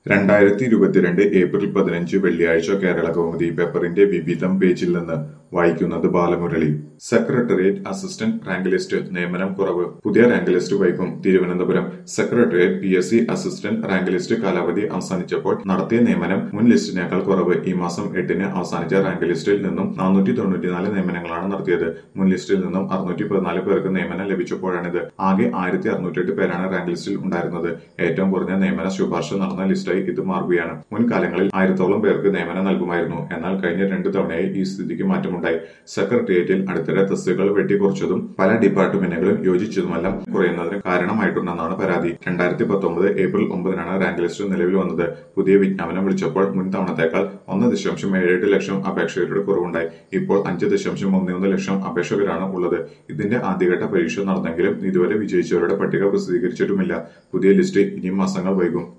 രണ്ടായിരത്തി ഇരുപത്തിരണ്ട് ഏപ്രിൽ പതിനഞ്ച് വെള്ളിയാഴ്ച കേരള കൗമുദി പേപ്പറിന്റെ വിവിധം പേജിൽ നിന്ന് വായിക്കുന്നത് Balamurali secretariat assistant rank list നിയമനം കുറവ് പുതിയ റാങ്ക് ലിസ്റ്റ് വൈകും Thiruvananthapuram secretariat P S C assistant rank list കാലാവധി അവസാനിച്ചപ്പോൾ നടത്തിയ നിയമനം മുൻ ലിസ്റ്റിനേക്കാൾ കുറവ് ഈ മാസം എട്ടിന് അവസാനിച്ച റാങ്ക് ലിസ്റ്റിൽ നിന്നും നാനൂറ്റി തൊണ്ണൂറ്റിനാല് നിയമനങ്ങളാണ് നടത്തിയത് മുൻ ലിസ്റ്റിൽ നിന്നും അറുന്നൂറ്റി പതിനാല് പേർക്ക് നിയമനം ലഭിച്ചപ്പോഴാണിത് ആകെ ആയിരത്തി അറുന്നൂറ്റെട്ട് പേരാണ് റാങ്ക് ലിസ്റ്റിൽ ഉണ്ടായിരുന്നത് ഏറ്റവും കുറഞ്ഞ നിയമന ശുപാർശ നടന്ന ലിസ്റ്റായി ഇത് മാറുകയാണ് മുൻകാലങ്ങളിൽ ആയിരത്തോളം പേർക്ക് നിയമനം നൽകുമായിരുന്നു എന്നാൽ കഴിഞ്ഞ രണ്ട് തവണയായി ഈ സ്ഥിതിക്ക് മാറ്റമുണ്ടായി സെക്രട്ടേറിയറ്റിൽ അടുത്തിടെ തസ്തികകൾ വെട്ടിക്കുറച്ചതും പല ഡിപ്പാർട്ട്മെന്റുകളും യോജിച്ചതുമെല്ലാം കുറയുന്നതിന് കാരണമായിട്ടുണ്ടെന്നാണ് പരാതി രണ്ടായിരത്തി പത്തൊമ്പത് ഏപ്രിൽ ഒമ്പതിനാണ് റാങ്ക് ലിസ്റ്റ് നിലവിൽ വന്നത് പുതിയ വിജ്ഞാപനം വിളിച്ചപ്പോൾ മുൻ തവണത്തേക്കാൾ ഒന്ന് ദശാംശം ഏഴെട്ട് ലക്ഷം അപേക്ഷകരുടെ കുറവുണ്ടായി ഇപ്പോൾ അഞ്ച് ദശാംശം ഒന്ന് ഒന്ന് ലക്ഷം അപേക്ഷകരാണ് ഉള്ളത് ഇതിന്റെ ആദ്യഘട്ട പരീക്ഷ നടന്നെങ്കിലും ഇതുവരെ വിജയിച്ചവരുടെ പട്ടിക പ്രസിദ്ധീകരിച്ചിട്ടുമില്ല പുതിയ ലിസ്റ്റ് ഇനിയും മാസങ്ങൾ വൈകും